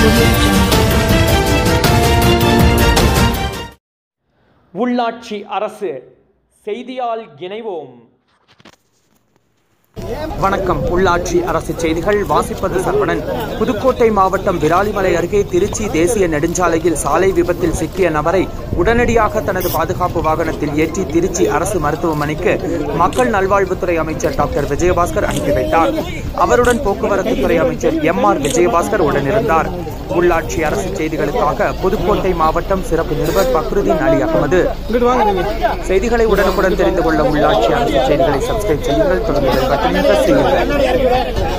உள்ளாட்சி அரசு செய்தியால் இணைவோம் வணக்கம் உள்ளாட்சி அரசு செய்திகள் வாசிப்பது சரவணன் புதுக்கோட்டை மாவட்டம் விராலிமலை அருகே திருச்சி தேசிய நெடுஞ்சாலையில் சாலை விபத்தில் சிக்கிய நபரை உடனடியாக தனது பாதுகாப்பு வாகனத்தில் ஏற்றி திருச்சி அரசு மருத்துவமனைக்கு மக்கள் நல்வாழ்வுத்துறை அமைச்சர் டாக்டர் விஜயபாஸ்கர் அனுப்பி வைத்தார் அவருடன் போக்குவரத்துத்துறை அமைச்சர் எம் ஆர் விஜயபாஸ்கர் உடனிருந்தார் உள்ளாட்சி அரசு செய்திகளுக்காக புதுக்கோட்டை மாவட்டம் சிறப்பு நிருபர் பக்ருதீன் அலி அகமது செய்திகளை உடனுக்குடன் தெரிந்து கொள்ள உள்ளாட்சி அரசு செய்திகளை சப்ஸ்கிரைப் செய்யுங்கள் தொடர்ந்து பட்டனை press செய்யுங்கள்